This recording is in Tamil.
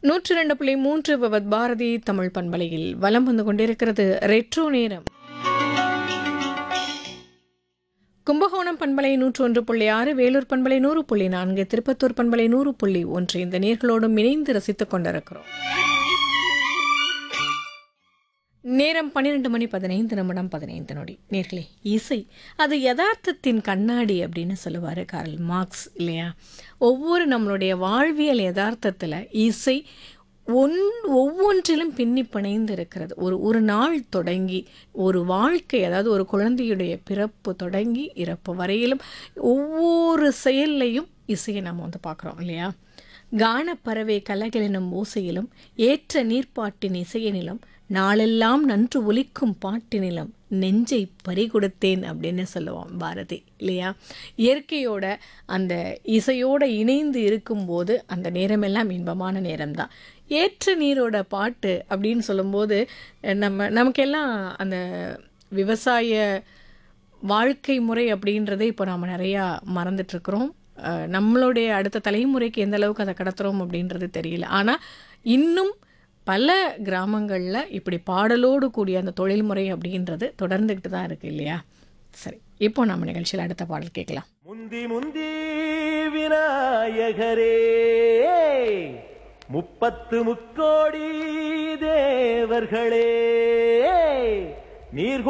நூற்றி ரெண்டு புள்ளி மூன்று பவத் பாரதி தமிழ் பண்பலையில் வலம் வந்து கொண்டிருக்கிறது ரெட்ரோ நேரம் கும்பகோணம் பண்பலை நூற்று ஒன்று புள்ளி ஆறு வேலூர் பண்பலை நூறு புள்ளி நான்கு திருப்பத்தூர் பண்பலை நூறு புள்ளி ஒன்று இந்த நேர்களோடும் இணைந்து ரசித்துக் கொண்டிருக்கிறோம் நேரம் பன்னிரெண்டு மணி பதினைந்து நிமிடம் பதினைந்து நொடி நேர்களே இசை அது யதார்த்தத்தின் கண்ணாடி அப்படின்னு சொல்லுவார் கார்ல் மார்க்ஸ் இல்லையா ஒவ்வொரு நம்மளுடைய வாழ்வியல் யதார்த்தத்தில் இசை ஒன் ஒவ்வொன்றிலும் பின்னி பிணைந்து இருக்கிறது ஒரு ஒரு நாள் தொடங்கி ஒரு வாழ்க்கை அதாவது ஒரு குழந்தையுடைய பிறப்பு தொடங்கி இறப்பு வரையிலும் ஒவ்வொரு செயல்லையும் இசையை நம்ம வந்து பார்க்குறோம் இல்லையா கானப்பறவை கலகலினும் ஓசையிலும் ஏற்ற நீர்ப்பாட்டின் இசையினிலும் நாளெல்லாம் நன்று ஒலிக்கும் பாட்டினிலும் நெஞ்சை பறிகொடுத்தேன் அப்படின்னு சொல்லுவோம் பாரதி இல்லையா இயற்கையோட அந்த இசையோட இணைந்து இருக்கும்போது அந்த நேரமெல்லாம் இன்பமான நேரம்தான் ஏற்ற நீரோட பாட்டு அப்படின்னு சொல்லும்போது நம்ம நமக்கெல்லாம் அந்த விவசாய வாழ்க்கை முறை அப்படின்றத இப்போ நாம் நிறையா மறந்துட்டுருக்குறோம் நம்மளுடைய அடுத்த தலைமுறைக்கு எந்த அளவுக்கு அதை கடத்துகிறோம் அப்படின்றது தெரியல ஆனால் இன்னும் பல கிராமங்களில் இப்படி பாடலோடு கூடிய அந்த தொழில்முறை அப்படின்றது தொடர்ந்துக்கிட்டு தான் இருக்குது இல்லையா சரி இப்போ நம்ம நிகழ்ச்சியில் அடுத்த பாடல் கேட்கலாம் முந்தி முந்தி விநாயகரே முப்பத்து முக்கோடி தேவர்களே நீர்